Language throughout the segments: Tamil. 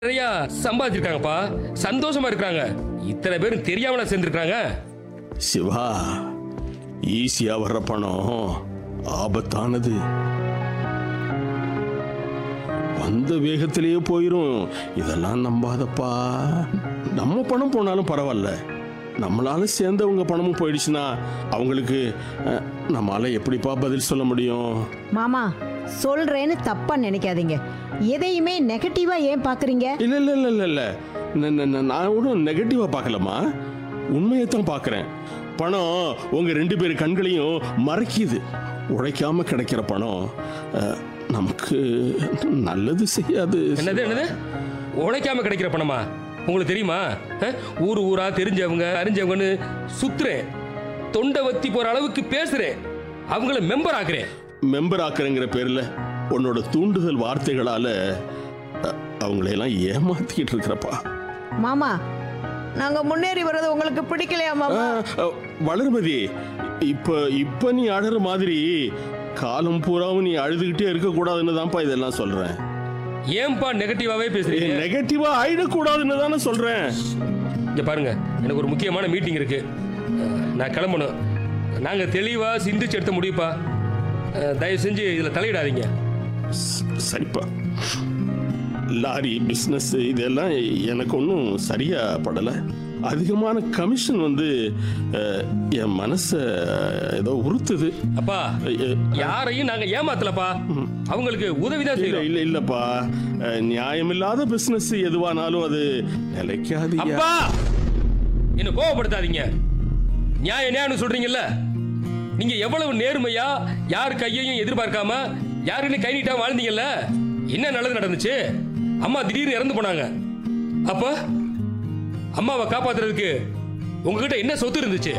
நிறைய சம்பாதிச்சிருக்காங்கப்பா சந்தோஷமா இருக்காங்க இத்தனை பேரும் தெரியாமல சேர்ந்துருக்காங்க சிவா ஈஸியா வர்ற பணம் ஆபத்தானது வந்த வேகத்திலேயே போயிரும் இதெல்லாம் நம்பாதப்பா நம்ம பணம் போனாலும் பரவாயில்ல நம்மளால சேர்ந்தவங்க பணமும் போயிடுச்சுன்னா அவங்களுக்கு அஹ், நம்மால எப்படிப்பா பதில் சொல்ல முடியும் மாமா சொல்றேன்னு தப்பா நினைக்காதீங்க எதையுமே நெகட்டிவா ஏன் பாக்குறீங்க இல்ல இல்ல இல்ல இல்ல இல்ல ந- ந- ந- நான் ஒன்றும் நெகட்டிவா பார்க்கலம்மா உண்மையை தான் பார்க்குறேன் பணம் உங்க ரெண்டு பேர் கண்களையும் மறைக்குது உழைக்காம கிடைக்கிற பணம் அஹ், நமக்கு நல்லது செய்யாது என்னது என்னது உழைக்காம கிடைக்கிற பணமா உங்களுக்கு தெரியுமா அஹ்? ஊர் ஊரா தெரிஞ்சவங்க அறிஞ்சவங்கன்னு சுத்துறேன் தொண்டை வத்தி போற அளவுக்கு பேசுறேன் அவங்கள மெம்பர் ஆக்குறேன் மெம்பர் ஆக்குறங்கிற பேர்ல உன்னோட தூண்டுதல் வார்த்தைகளால அஹ், அவங்களையெல்லாம் ஏமாத்திக்கிட்டு இருக்கிறப்பா மாமா நாங்க முன்னேறி வர்றது உங்களுக்கு பிடிக்கலையா மாமா அஹ், அஹ், வளர்மதி இப்ப இப்ப நீ அழற மாதிரி காலம் பூராவும் நீ அழுதுகிட்டே இருக்கக்கூடாதுன்னு தான்ப்பா இதெல்லாம் சொல்றேன் ஏன்பா நெகட்டிவாவே பேசுறீங்க நெகட்டிவா ஆயிடக்கூடாதுன்னு தானே சொல்றேன் இங்க பாருங்க எனக்கு ஒரு முக்கியமான மீட்டிங் இருக்கு அஹ், நான் கிளம்பணும் நாங்க தெளிவா சிந்திச்சு எடுத்த முடியுப்பா அஹ், தயவு செஞ்சு இதுல தலையிடாதீங்க ஸ்- சரிப்பா லாரி பிஸ்னஸ் இதெல்லாம் எனக்கு ஒன்றும் சரியா படலை அதிகமான கமிஷன் வந்து அஹ், என் மனசை ஏதோ உறுத்துது அப்பா அஹ், யாரையும் நாங்க ஏமாத்தலப்பா அவங்களுக்கு உதவிதான் இல்ல செய்யறோம் இல்ல இல்லப்பா அஹ், நியாயமில்லாத பிசினஸ் எதுவானாலும் அது நிலைக்காது அப்பா என்ன கோவப்படுத்தாதீங்க நியாய நியாயம் சொல்றீங்கல்ல நீங்க எவ்வளவு நேர்மையா யார் கையையும் எதிர்பார்க்காம யாருன்னு கை நீட்டாம வாழ்ந்தீங்கல்ல என்ன நல்லது நடந்துச்சு அம்மா திடீர்னு இறந்து போனாங்க அப்ப அம்மாவை காப்பாத்துறதுக்கு உங்ககிட்ட என்ன சொத்து இருந்துச்சு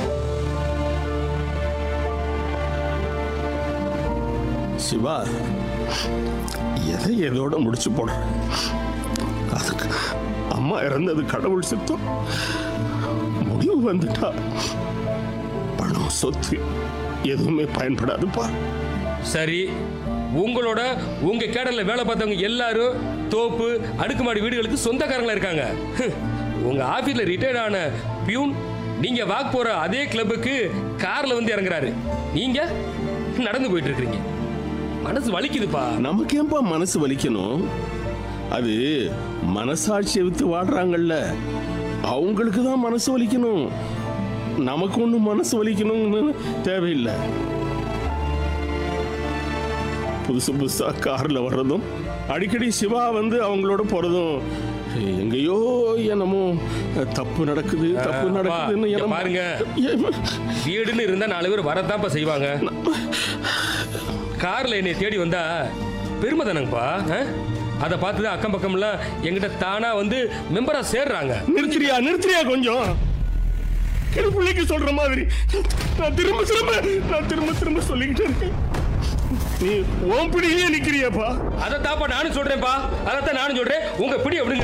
சிவா எதை எதோட முடிச்சு போடுறேன் அதுக்கு அம்மா இறந்தது கடவுள் சித்தம் முடிவு வந்துட்டா பணம் சொத்து எதுவுமே பயன்படாதுப்பா சரி உங்களோட உங்க கேடல்ல வேலை பார்த்தவங்க எல்லாரும் தோப்பு அடுக்குமாடி வீடுகளுக்கு சொந்தக்காரங்களா இருக்காங்க ஹம். உங்க ஆபீஸ்ல ரிட்டையர்ட் ஆன பியூன் நீங்க வாக் போற அதே கிளப்புக்கு கார்ல வந்து இறங்குறாரு நீங்க நடந்து போயிட்டு இருக்கீங்க மனசு வலிக்குதுப்பா நமக்கு ஏன்பா மனசு வலிக்கணும் அது மனசாட்சியை வித்து வாடுறாங்கல்ல அவங்களுக்கு தான் மனசு வலிக்கணும் நமக்கு ஒன்றும் மனசு வலிக்கணும்னு தேவையில்லை புதுசு புதுசா கார்ல வர்றதும் அடிக்கடி சிவா வந்து அவங்களோட போறதும் எங்கேயோ என்னமோ தப்பு நடக்குது தப்பு அப்பா, நடக்குதுன்னு இங்க என்னமோ- பாருங்க. ஏ- வீடுன்னு இருந்தா நாலு பேர் வரத்தான்ப்பா செய்வாங்க கார்ல என்னை தேடி வந்தா பெருமை தானங்கப்பா அதை பார்த்து தான் அக்கம் பக்கம்லாம் எங்கிட்ட தானா வந்து மெம்பரா சேர்றாங்க நிறுத்துறியா நிறுத்துறியா கொஞ்சம் கிருப்பிள்ளைக்கு சொல்ற மாதிரி நான் திரும்ப திரும்ப நான் திரும்ப திரும்ப சொல்லிக்கிட்டே இருக்கேன் நீ உன் பிடியே நிக்கிறியாப்பா அதை தாப்பா நானும் சொல்றேன்ப்பா அதைத்தான் நானும் சொல்றேன் உங்க பிடி விடுங்க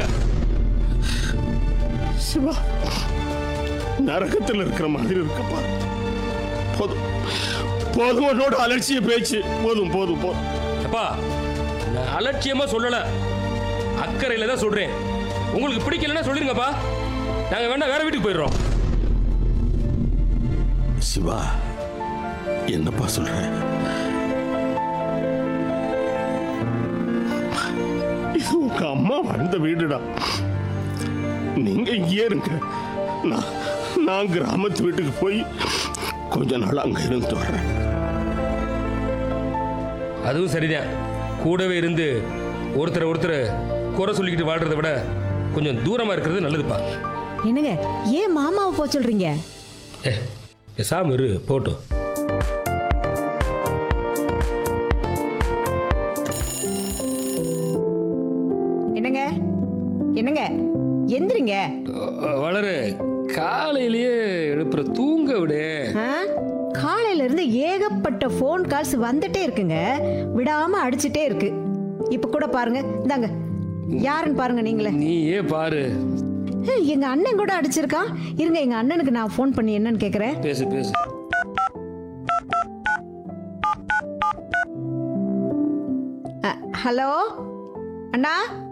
சிவா நரகத்தில் இருக்கிற மாதிரி இருக்கப்பா போதும் போதும் உன்னோட அலட்சிய பேச்சு போதும் போதும் போதும் அப்பா நான் அலட்சியமா சொல்லல அக்கறையில தான் சொல்றேன் உங்களுக்கு பிடிக்கலன்னா சொல்லிருங்கப்பா நாங்க வேணா வேற வீட்டுக்கு போயிடுறோம் சிவா என்னப்பா சொல்ற இது உங்க அம்மா வந்த வீடுடா நீங்க இங்கே இருங்க நான் நான் கிராமத்து வீட்டுக்கு போய் கொஞ்ச நாள் அங்க இருந்து வர்றேன் அதுவும் சரிதான் கூடவே இருந்து ஒருத்தரை ஒருத்தர் குறை சொல்லிக்கிட்டு வாழ்றதை விட கொஞ்சம் தூரமா இருக்கிறது நல்லதுப்பா என்னங்க ஏன் மாமாவை போக சொல்றீங்க ஏ பேசாம இரு போட்டும் என்னங்க என்னங்க எந்திரிங்க அஹ், வளரு காலையிலேயே எழுப்புற தூங்க விடு ஆ? காலையில இருந்து ஏகப்பட்ட ஃபோன் கால்ஸ் வந்துட்டே இருக்குங்க விடாம அடிச்சிட்டே இருக்கு இப்ப கூட பாருங்க இந்தாங்க யாருன்னு பாருங்க நீங்களே நீயே பாரு ஏய், எங்க அண்ணன் கூட அடிச்சிருக்கான் இருங்க எங்க அண்ணனுக்கு நான் ஃபோன் பண்ணி என்னன்னு கேக்குறேன் பேசு பேசு அ, ஹலோ அண்ணா